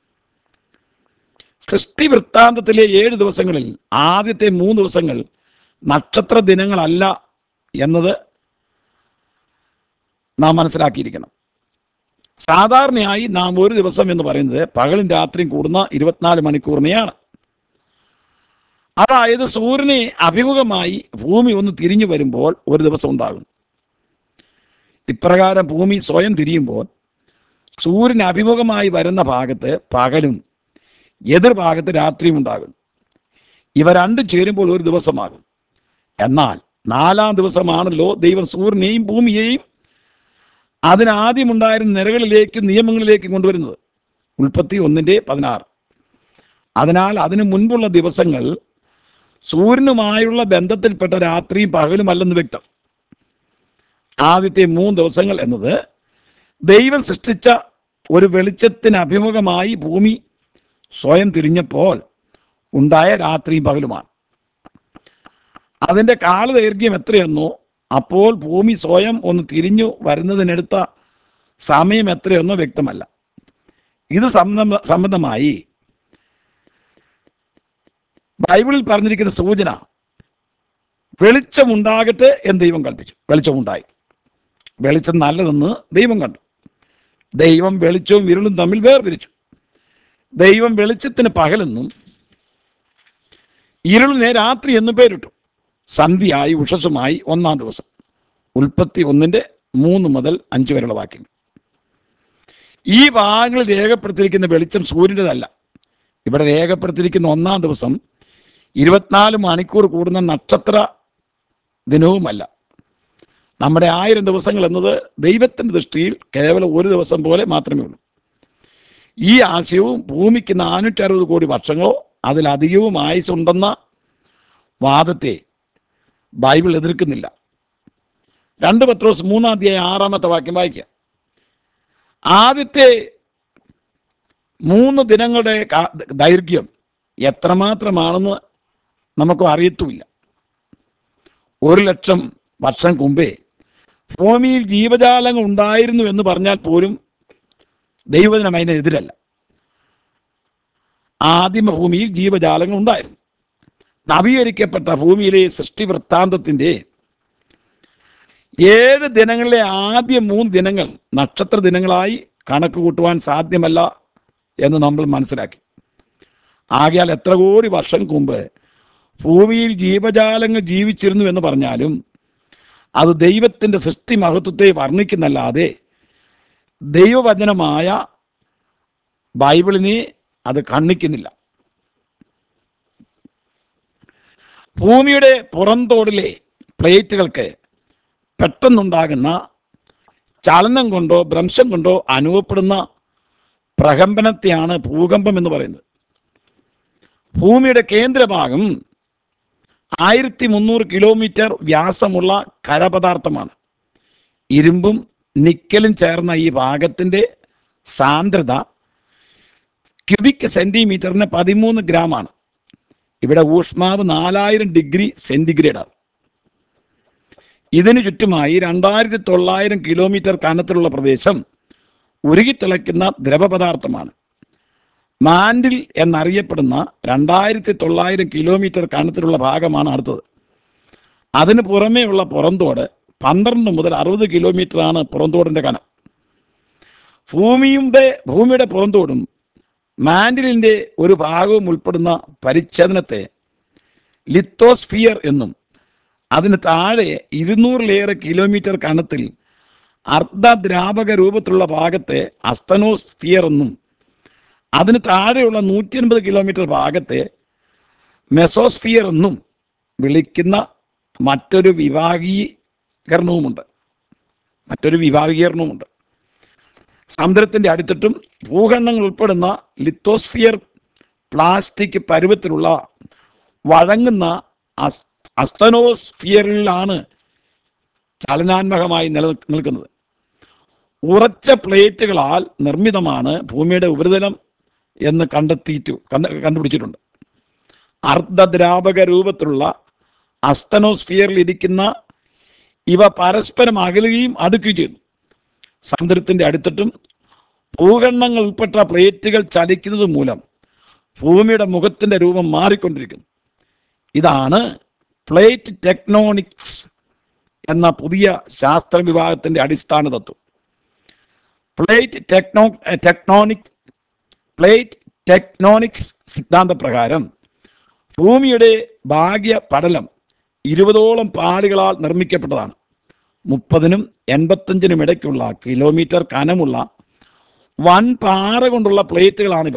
സൃഷ്ടി വൃത്താന്തത്തിലെ ഏഴ് ദിവസങ്ങളിൽ ആദ്യത്തെ മൂന്ന് ദിവസങ്ങൾ നക്ഷത്ര ദിനങ്ങളല്ല എന്നത് നാം മനസ്സിലാക്കിയിരിക്കണം സാധാരണയായി നാം ഒരു ദിവസം എന്ന് പറയുന്നത് പകലും രാത്രിയും കൂടുന്ന ഇരുപത്തിനാല് മണിക്കൂറിനെയാണ് അതായത് സൂര്യനെ അഭിമുഖമായി ഭൂമി ഒന്ന് തിരിഞ്ഞു വരുമ്പോൾ ഒരു ദിവസം ഉണ്ടാകും ഇപ്രകാരം ഭൂമി സ്വയം തിരിയുമ്പോൾ സൂര്യന് അഭിമുഖമായി വരുന്ന ഭാഗത്ത് പകലും എതിർഭാഗത്ത് രാത്രിയും ഉണ്ടാകും ഇവ രണ്ടും ചേരുമ്പോൾ ഒരു ദിവസമാകും എന്നാൽ നാലാം ദിവസമാണല്ലോ ദൈവം സൂര്യനെയും ഭൂമിയെയും അതിനാദ്യമുണ്ടായിരുന്ന നിരകളിലേക്കും നിയമങ്ങളിലേക്കും കൊണ്ടുവരുന്നത് ഉൽപ്പത്തി ഒന്നിൻ്റെ പതിനാറ് അതിനാൽ അതിനു മുൻപുള്ള ദിവസങ്ങൾ സൂര്യനുമായുള്ള ബന്ധത്തിൽപ്പെട്ട രാത്രിയും പകലുമല്ലെന്ന് വ്യക്തം ആദ്യത്തെ മൂന്ന് ദിവസങ്ങൾ എന്നത് ദൈവം സൃഷ്ടിച്ച ഒരു വെളിച്ചത്തിന് അഭിമുഖമായി ഭൂമി സ്വയം തിരിഞ്ഞപ്പോൾ ഉണ്ടായ രാത്രിയും പകലുമാണ് അതിൻ്റെ കാലദൈർഘ്യം എത്രയെന്നോ അപ്പോൾ ഭൂമി സ്വയം ഒന്ന് തിരിഞ്ഞു വരുന്നതിനെടുത്ത സമയം എത്രയെന്നോ വ്യക്തമല്ല ഇത് സംബന്ധ സംബന്ധമായി ബൈബിളിൽ പറഞ്ഞിരിക്കുന്ന സൂചന വെളിച്ചമുണ്ടാകട്ടെ എന്ന് ദൈവം കൽപ്പിച്ചു വെളിച്ചമുണ്ടായി വെളിച്ചം നല്ലതെന്ന് ദൈവം കണ്ടു ദൈവം വെളിച്ചവും ഇരുളും തമ്മിൽ വേർതിരിച്ചു ദൈവം വെളിച്ചത്തിന് പകലെന്നും ഇരുളിനെ രാത്രി എന്നും പേരിട്ടു സന്ധ്യയായി ഉഷസ്സുമായി ഒന്നാം ദിവസം ഉൽപ്പത്തി ഒന്നിൻ്റെ മൂന്ന് മുതൽ അഞ്ച് വരെയുള്ള വാക്യങ്ങൾ ഈ ഭാഗങ്ങളിൽ രേഖപ്പെടുത്തിയിരിക്കുന്ന വെളിച്ചം സൂര്യൻ്റെതല്ല ഇവിടെ രേഖപ്പെടുത്തിയിരിക്കുന്ന ഒന്നാം ദിവസം ഇരുപത്തിനാല് മണിക്കൂർ കൂടുന്ന നക്ഷത്ര ദിനവുമല്ല നമ്മുടെ ആയിരം ദിവസങ്ങൾ എന്നത് ദൈവത്തിൻ്റെ ദൃഷ്ടിയിൽ കേവലം ഒരു ദിവസം പോലെ മാത്രമേ ഉള്ളൂ ഈ ആശയവും ഭൂമിക്ക് നാനൂറ്റി അറുപത് കോടി വർഷങ്ങളോ അതിലധികവും ആയുസുണ്ടെന്ന വാദത്തെ ബൈബിൾ എതിർക്കുന്നില്ല രണ്ട് പത്രോസ് മൂന്നാം അധ്യായം ആറാമത്തെ വാക്യം വായിക്കുക ആദ്യത്തെ മൂന്ന് ദിനങ്ങളുടെ കാ- ദൈർഘ്യം എത്രമാത്രമാണെന്ന് നമുക്ക് അറിയത്തുമില്ല ഒരു ലക്ഷം വർഷം മുമ്പേ ഭൂമിയിൽ ജീവജാലങ്ങൾ ഉണ്ടായിരുന്നു എന്ന് പറഞ്ഞാൽ പോലും ദൈവജനം അതിനെതിരല്ല ആദിമ ഭൂമിയിൽ ജീവജാലങ്ങൾ ഉണ്ടായിരുന്നു നവീകരിക്കപ്പെട്ട ഭൂമിയിലെ സൃഷ്ടി വൃത്താന്തത്തിൻ്റെ ഏഴ് ദിനങ്ങളിലെ ആദ്യ മൂന്ന് ദിനങ്ങൾ നക്ഷത്ര ദിനങ്ങളായി കണക്ക് കൂട്ടുവാൻ സാധ്യമല്ല എന്ന് നമ്മൾ മനസ്സിലാക്കി ആകയാൽ എത്ര കോടി വർഷം മുമ്പ് ഭൂമിയിൽ ജീവജാലങ്ങൾ ജീവിച്ചിരുന്നു എന്ന് പറഞ്ഞാലും അത് ദൈവത്തിൻ്റെ സൃഷ്ടി മഹത്വത്തെ വർണ്ണിക്കുന്നല്ലാതെ ദൈവവചനമായ ബൈബിളിനെ അത് കണ്ണിക്കുന്നില്ല ഭൂമിയുടെ പുറന്തോടിലെ പ്ലേറ്റുകൾക്ക് പെട്ടെന്നുണ്ടാകുന്ന ചലനം കൊണ്ടോ ഭ്രംശം കൊണ്ടോ അനുഭവപ്പെടുന്ന പ്രകമ്പനത്തെയാണ് ഭൂകമ്പം എന്ന് പറയുന്നത് ഭൂമിയുടെ കേന്ദ്രഭാഗം ആയിരത്തി മുന്നൂറ് കിലോമീറ്റർ വ്യാസമുള്ള കരപദാർത്ഥമാണ് ഇരുമ്പും നിക്കലും ചേർന്ന ഈ ഭാഗത്തിൻ്റെ സാന്ദ്രത ക്യൂബിക് സെൻറ്റിമീറ്ററിന് പതിമൂന്ന് ഗ്രാമാണ് ഇവിടെ ഊഷ്മാവ് നാലായിരം ഡിഗ്രി സെൻറ്റിഗ്രേഡാണ് ഇതിനു ചുറ്റുമായി രണ്ടായിരത്തി തൊള്ളായിരം കിലോമീറ്റർ കനത്തിലുള്ള പ്രദേശം ഉരുകിത്തിളയ്ക്കുന്ന ദ്രവപദാർത്ഥമാണ് മാൻഡിൽ എന്നറിയപ്പെടുന്ന രണ്ടായിരത്തി തൊള്ളായിരം കിലോമീറ്റർ കനത്തിലുള്ള ഭാഗമാണ് അടുത്തത് അതിന് പുറമേയുള്ള പുറന്തോട് പന്ത്രണ്ട് മുതൽ അറുപത് കിലോമീറ്ററാണ് പുറന്തോടിൻ്റെ കനം ഭൂമിയുടെ ഭൂമിയുടെ പുറന്തോടും മാൻഡിലിൻ്റെ ഒരു ഭാഗവും ഉൾപ്പെടുന്ന പരിച്ഛേദനത്തെ ലിത്തോസ്ഫിയർ എന്നും അതിന് താഴെ ഇരുന്നൂറിലേറെ കിലോമീറ്റർ കനത്തിൽ അർദ്ധദ്രാവക രൂപത്തിലുള്ള ഭാഗത്തെ അസ്തനോസ്ഫിയർ എന്നും അതിന് താഴെയുള്ള നൂറ്റി അൻപത് കിലോമീറ്റർ ഭാഗത്തെ മെസോസ്ഫിയർ എന്നും വിളിക്കുന്ന മറ്റൊരു വിഭാഗീകരണവുമുണ്ട് മറ്റൊരു വിഭാഗീകരണവുമുണ്ട് സമുദ്രത്തിൻ്റെ അടുത്തിട്ടും ഭൂഖണ്ഡങ്ങൾ ഉൾപ്പെടുന്ന ലിത്തോസ്ഫിയർ പ്ലാസ്റ്റിക് പരുവത്തിലുള്ള വഴങ്ങുന്ന അസ് അസ്തനോസ്ഫിയറിലാണ് ചലനാത്മകമായി നില നിൽക്കുന്നത് ഉറച്ച പ്ലേറ്റുകളാൽ നിർമ്മിതമാണ് ഭൂമിയുടെ ഉപരിതലം എന്ന് കണ്ടെത്തിയിട്ടു കണ്ട് കണ്ടുപിടിച്ചിട്ടുണ്ട് അർദ്ധദ്രാവക രൂപത്തിലുള്ള അസ്തനോസ്ഫിയറിൽ ഇരിക്കുന്ന ഇവ പരസ്പരം അകലുകയും അടുക്കുകയും ചെയ്യുന്നു സമുദ്രത്തിൻ്റെ അടുത്തിട്ടും ഭൂഖണ്ഡങ്ങൾ ഉൾപ്പെട്ട പ്ലേറ്റുകൾ ചലിക്കുന്നത് മൂലം ഭൂമിയുടെ മുഖത്തിൻ്റെ രൂപം മാറിക്കൊണ്ടിരിക്കുന്നു ഇതാണ് പ്ലേറ്റ് ടെക്നോണിക്സ് എന്ന പുതിയ ശാസ്ത്ര വിഭാഗത്തിൻ്റെ അടിസ്ഥാന തത്വം plate techno tectonic plate tectonics സിദ്ധാന്ത പ്രകാരം ഭൂമിയുടെ ഭാഗ്യ പടലം ഇരുപതോളം പാളികളാൽ നിർമ്മിക്കപ്പെട്ടതാണ് മുപ്പതിനും എൺപത്തഞ്ചിനും ഇടയ്ക്കുള്ള കിലോമീറ്റർ കനമുള്ള വൻ പാറ കൊണ്ടുള്ള പ്ലേറ്റുകളാണിവ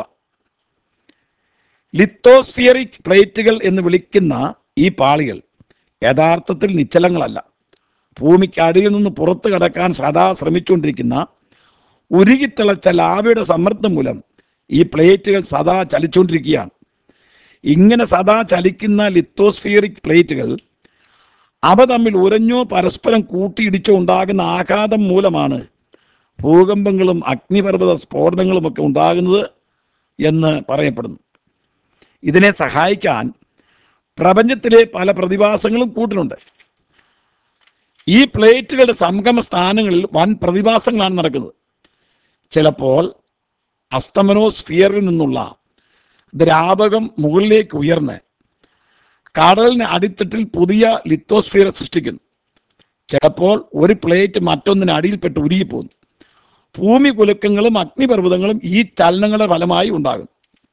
ലിത്തോസ്ഫിയറിക് പ്ലേറ്റുകൾ എന്ന് വിളിക്കുന്ന ഈ പാളികൾ യഥാർത്ഥത്തിൽ നിശ്ചലങ്ങളല്ല ഭൂമിക്ക് അടിയിൽ നിന്ന് പുറത്തു കടക്കാൻ സദാ ശ്രമിച്ചുകൊണ്ടിരിക്കുന്ന ഉരുകിത്തിളച്ച ലാവയുടെ സമ്മർദ്ദം മൂലം ഈ പ്ലേറ്റുകൾ സദാ ചലിച്ചുകൊണ്ടിരിക്കുകയാണ് ഇങ്ങനെ സദാ ചലിക്കുന്ന ലിത്തോസ്ഫിയറിക് പ്ലേറ്റുകൾ അവ തമ്മിൽ ഉരഞ്ഞോ പരസ്പരം കൂട്ടിയിടിച്ചോ ഉണ്ടാകുന്ന ആഘാതം മൂലമാണ് ഭൂകമ്പങ്ങളും അഗ്നിപർവ്വത സ്ഫോടനങ്ങളും ഒക്കെ ഉണ്ടാകുന്നത് എന്ന് പറയപ്പെടുന്നു ഇതിനെ സഹായിക്കാൻ പ്രപഞ്ചത്തിലെ പല പ്രതിഭാസങ്ങളും കൂട്ടിനുണ്ട് ഈ പ്ലേറ്റുകളുടെ സംഗമ സ്ഥാനങ്ങളിൽ വൻ പ്രതിഭാസങ്ങളാണ് നടക്കുന്നത് ചിലപ്പോൾ അസ്തമനോസ്ഫിയറിൽ നിന്നുള്ള ദ്രാവകം മുകളിലേക്ക് ഉയർന്ന് കടലിന് അടിത്തട്ടിൽ പുതിയ ലിത്തോസ്ഫിയർ സൃഷ്ടിക്കുന്നു ചിലപ്പോൾ ഒരു പ്ലേറ്റ് മറ്റൊന്നിന് അടിയിൽപ്പെട്ട് ഉരുകിപ്പോകുന്നു ഭൂമി കുലുക്കങ്ങളും അഗ്നിപർവ്വതങ്ങളും ഈ ചലനങ്ങളുടെ ഫലമായി ഉണ്ടാകും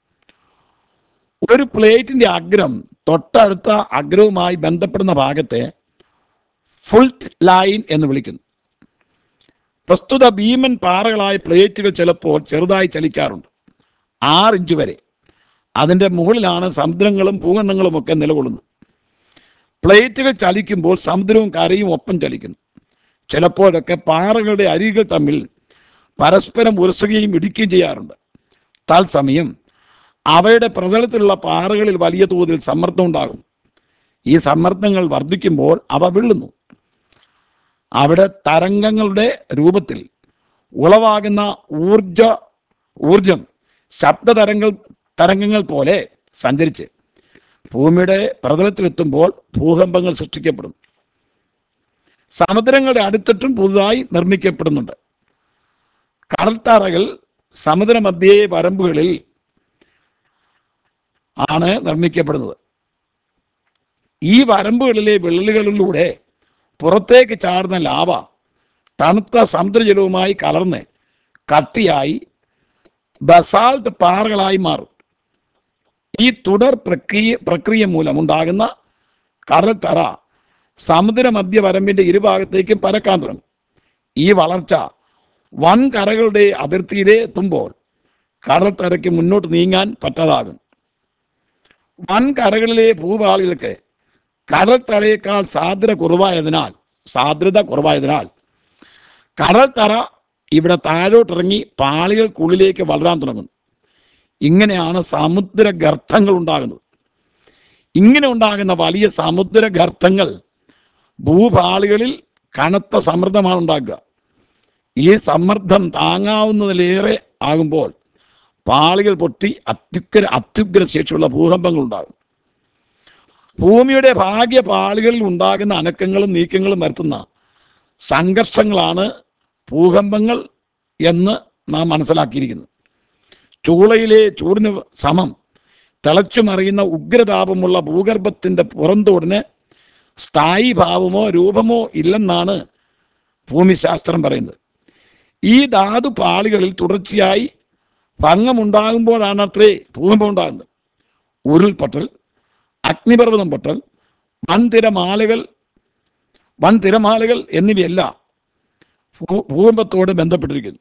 ഒരു പ്ലേറ്റിന്റെ അഗ്രം തൊട്ടടുത്ത അഗ്രവുമായി ബന്ധപ്പെടുന്ന ഭാഗത്തെ ഫുൾട്ട് ലൈൻ എന്ന് വിളിക്കുന്നു പ്രസ്തുത ഭീമൻ പാറകളായ പ്ലേറ്റുകൾ ചിലപ്പോൾ ചെറുതായി ചലിക്കാറുണ്ട് ആറ് ഇഞ്ച് വരെ അതിൻ്റെ മുകളിലാണ് സമുദ്രങ്ങളും ഭൂഖണ്ഡങ്ങളും ഒക്കെ നിലകൊള്ളുന്നത് പ്ലേറ്റുകൾ ചലിക്കുമ്പോൾ സമുദ്രവും കരയും ഒപ്പം ചലിക്കുന്നു ചിലപ്പോഴൊക്കെ പാറകളുടെ അരികൾ തമ്മിൽ പരസ്പരം ഉരസുകയും ഇടിക്കുകയും ചെയ്യാറുണ്ട് തത്സമയം അവയുടെ പ്രതലത്തിലുള്ള പാറകളിൽ വലിയ തോതിൽ സമ്മർദ്ദം ഉണ്ടാകും ഈ സമ്മർദ്ദങ്ങൾ വർദ്ധിക്കുമ്പോൾ അവ വിള്ളുന്നു അവിടെ തരംഗങ്ങളുടെ രൂപത്തിൽ ഉളവാകുന്ന ഊർജ ഊർജം ശബ്ദ തരംഗങ്ങൾ തരംഗങ്ങൾ പോലെ സഞ്ചരിച്ച് ഭൂമിയുടെ പ്രതലത്തിലെത്തുമ്പോൾ ഭൂകമ്പങ്ങൾ സൃഷ്ടിക്കപ്പെടും സമുദ്രങ്ങളുടെ അടുത്തിട്ടും പുതുതായി നിർമ്മിക്കപ്പെടുന്നുണ്ട് കടൽത്തറകൾ സമുദ്രമധ്യേ വരമ്പുകളിൽ ആണ് നിർമ്മിക്കപ്പെടുന്നത് ഈ വരമ്പുകളിലെ വിള്ളലുകളിലൂടെ പുറത്തേക്ക് ചാടുന്ന ലാവ തണുത്ത സമുദ്രജലവുമായി കലർന്ന് കട്ടിയായി ബസാൾട്ട് പാറകളായി മാറും ഈ തുടർ പ്രക്രിയ പ്രക്രിയ മൂലമുണ്ടാകുന്ന കടൽത്തറ സമുദ്രമധ്യ വരമ്പിന്റെ ഇരുഭാഗത്തേക്കും പരക്കാൻ തുടങ്ങും ഈ വളർച്ച വൻ കരകളുടെ അതിർത്തിയിലെ എത്തുമ്പോൾ കടൽത്തറയ്ക്ക് മുന്നോട്ട് നീങ്ങാൻ പറ്റാതാകും വൻ കരകളിലെ ഭൂപാളികൾക്ക് കടൽത്തറയേക്കാൾ സാധ്യത കുറവായതിനാൽ സാധ്യത കുറവായതിനാൽ കടൽത്തറ ഇവിടെ താഴോട്ടിറങ്ങി പാളികൾക്കുള്ളിലേക്ക് വളരാൻ തുടങ്ങുന്നു ഇങ്ങനെയാണ് സമുദ്ര ഗർത്തങ്ങൾ ഉണ്ടാകുന്നത് ഇങ്ങനെ ഉണ്ടാകുന്ന വലിയ സമുദ്ര ഗർത്തങ്ങൾ ഭൂപാളികളിൽ കനത്ത സമ്മർദ്ദമാണ് ഉണ്ടാക്കുക ഈ സമ്മർദ്ദം താങ്ങാവുന്നതിലേറെ ആകുമ്പോൾ പാളികൾ പൊട്ടി അത്യുഗ്ര അത്യുഗ്ര ശേഷിയുള്ള ഭൂകമ്പങ്ങൾ ഉണ്ടാകും ഭൂമിയുടെ ഭാഗ്യ പാളികളിൽ ഉണ്ടാകുന്ന അനക്കങ്ങളും നീക്കങ്ങളും വരുത്തുന്ന സംഘർഷങ്ങളാണ് ഭൂകമ്പങ്ങൾ എന്ന് നാം മനസ്സിലാക്കിയിരിക്കുന്നത് ചൂളയിലെ ചൂടിന് സമം തിളച്ചു മറിയുന്ന ഉഗ്രതാപമുള്ള ഭൂഗർഭത്തിൻ്റെ പുറന്തോടിന് സ്ഥായി ഭാവമോ രൂപമോ ഇല്ലെന്നാണ് ഭൂമിശാസ്ത്രം പറയുന്നത് ഈ ധാതു പാളികളിൽ തുടർച്ചയായി ഭംഗമുണ്ടാകുമ്പോഴാണ് അത്രേ ഭൂകമ്പം ഉണ്ടാകുന്നത് ഉരുൾപൊട്ടൽ അഗ്നിപർവ്വതം പൊട്ടൽ വൻ തിരമാലകൾ വൻ തിരമാലകൾ എന്നിവയെല്ലാം ഭൂ- ഭൂകമ്പത്തോട് ബന്ധപ്പെട്ടിരിക്കുന്നു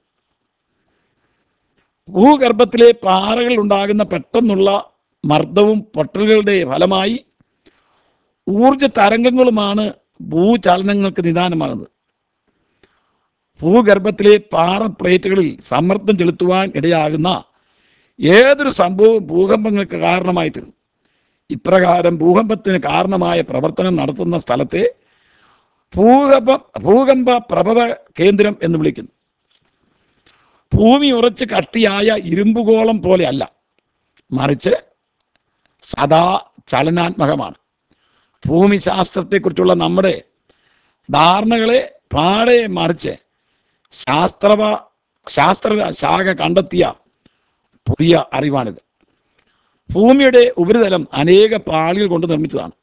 ഭൂഗർഭത്തിലെ പാറകൾ ഉണ്ടാകുന്ന പെട്ടെന്നുള്ള മർദ്ദവും പൊട്ടലുകളുടെ ഫലമായി ഊർജ തരംഗങ്ങളുമാണ് ഭൂചലനങ്ങൾക്ക് നിദാനമാകുന്നത് ഭൂഗർഭത്തിലെ പാറ പ്ലേറ്റുകളിൽ സമ്മർദ്ദം ചെലുത്തുവാൻ ഇടയാകുന്ന ഏതൊരു സംഭവവും ഭൂകമ്പങ്ങൾക്ക് കാരണമായി തീരും ഇപ്രകാരം ഭൂകമ്പത്തിന് കാരണമായ പ്രവർത്തനം നടത്തുന്ന സ്ഥലത്തെ ഭൂകമ്പ ഭൂകമ്പ പ്രഭവ കേന്ദ്രം എന്ന് വിളിക്കുന്നു ഭൂമി ഉറച്ച് കട്ടിയായ ഇരുമ്പുകോളം പോലെയല്ല മറിച്ച് സദാ ചലനാത്മകമാണ് ഭൂമിശാസ്ത്രത്തെക്കുറിച്ചുള്ള നമ്മുടെ ധാരണകളെ പാടെ മറിച്ച് ശാസ്ത്രവ ശാസ്ത്ര ശാഖ കണ്ടെത്തിയ പുതിയ അറിവാണിത് ഭൂമിയുടെ ഉപരിതലം അനേക പാളികൾ കൊണ്ട് നിർമ്മിച്ചതാണ്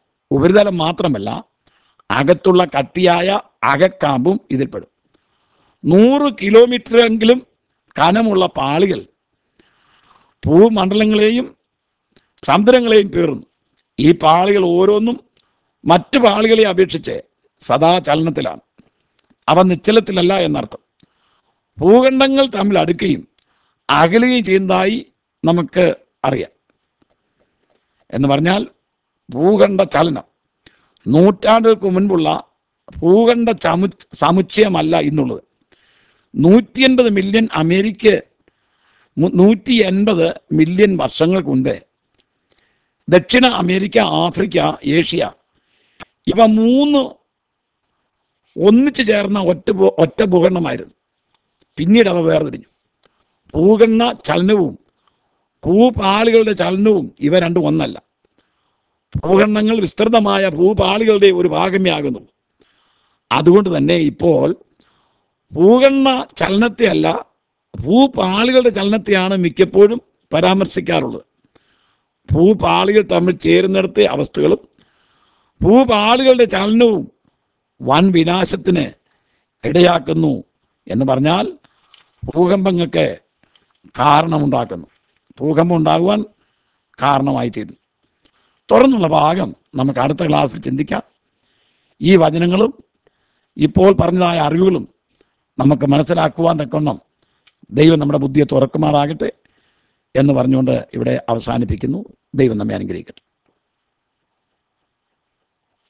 ഉപരിതലം മാത്രമല്ല അകത്തുള്ള കട്ടിയായ അകക്കാമ്പും ഇതിൽപ്പെടും നൂറ് കിലോമീറ്ററെങ്കിലും കനമുള്ള പാളികൾ ഭൂമണ്ഡലങ്ങളെയും സമുദ്രങ്ങളെയും കീറുന്നു ഈ പാളികൾ ഓരോന്നും മറ്റു പാളികളെ അപേക്ഷിച്ച് സദാ ചലനത്തിലാണ് അവ നിശ്ചലത്തിലല്ല എന്നർത്ഥം ഭൂഖണ്ഡങ്ങൾ തമ്മിൽ അടുക്കുകയും അകലുകയും ചെയ്യുന്നതായി നമുക്ക് അറിയാം എന്ന് പറഞ്ഞാൽ ഭൂഖണ്ഡ ചലനം നൂറ്റാണ്ടുകൾക്ക് മുൻപുള്ള ഭൂഖണ്ഡ ചമു സമുച്ചയമല്ല ഇന്നുള്ളത് നൂറ്റി എൺപത് മില്യൺ അമേരിക്ക മു- നൂറ്റി എൺപത് മില്യൺ വർഷങ്ങൾക്ക് മുൻപ് ദക്ഷിണ അമേരിക്ക ആഫ്രിക്ക ഏഷ്യ ഇവ മൂന്ന് ഒന്നിച്ചു ചേർന്ന ഒറ്റ ഭൂ- ഒറ്റ ഭൂഖണ്ഡമായിരുന്നു പിന്നീട് അവ വേർതിരിഞ്ഞു ഭൂഖണ്ഡ ചലനവും ഭൂപാളികളുടെ ചലനവും ഇവ രണ്ടും ഒന്നല്ല ഭൂഖണ്ഡങ്ങൾ വിസ്തൃതമായ ഭൂപാളികളുടെ ഒരു ഭാഗമേ ആകുന്നു അതുകൊണ്ട് തന്നെ ഇപ്പോൾ ഭൂഖണ്ഡ ചലനത്തെ അല്ല ഭൂപാളികളുടെ ചലനത്തെയാണ് മിക്കപ്പോഴും പരാമർശിക്കാറുള്ളത് ഭൂപാളികൾ തമ്മിൽ ചേരുന്നിടത്തെ അവസ്ഥകളും ഭൂപാളികളുടെ ചലനവും വൻ വിനാശത്തിന് ഇടയാക്കുന്നു എന്ന് പറഞ്ഞാൽ ഭൂകമ്പങ്ങൾക്ക് കാരണമുണ്ടാക്കുന്നു ഭൂകമ്പം ഉണ്ടാകുവാൻ കാരണമായി തീരുന്നു തുടർന്നുള്ള ഭാഗം നമുക്ക് അടുത്ത ക്ലാസ്സിൽ ചിന്തിക്കാം ഈ വചനങ്ങളും ഇപ്പോൾ പറഞ്ഞതായ അറിവുകളും നമുക്ക് മനസ്സിലാക്കുവാൻ തക്കവണ്ണം ദൈവം നമ്മുടെ ബുദ്ധിയെ തുറക്കുമാറാകട്ടെ എന്ന് പറഞ്ഞുകൊണ്ട് ഇവിടെ അവസാനിപ്പിക്കുന്നു ദൈവം നമ്മെ അനുഗ്രഹിക്കട്ടെ